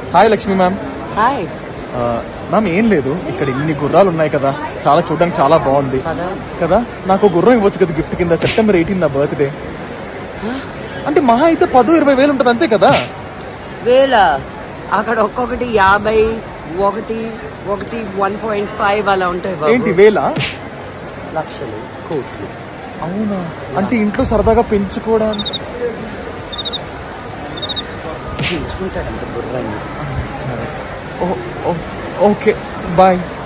Hi Lakshmi ma'am hi ఆ, ma'am ఏం లేదు ఇక్కడ ఇన్ని గుర్రాలు ఉన్నాయి కదా చాలా చూడడానికి చాలా బాగుంది కదా కదా నాకు ఒక గుర్రం ఇవ్వచ్చు కదా గిఫ్ట్ కింద సెప్టెంబర్ ఎయిటీన్ నా బర్త్డే అంటే మహా అయితే పదో ఇరవై వేలు ఉంటుంది అంతే కదా వేల అక్కడ ఒక్కొక్కటి యాభై ఒకటి ఒకటి వన్ పాయింట్ ఫైవ్ అలా ఉంటాయి బాబు. ఏంటి వేలా లక్షలు కోట్లు అవునా అంటే ఇంట్లో సరదాగా పెంచుకోవడానికి పెంచుకుంటాడంట గుర్రాన్ని సరే ఓ- ఓ- ఓకే బాయ్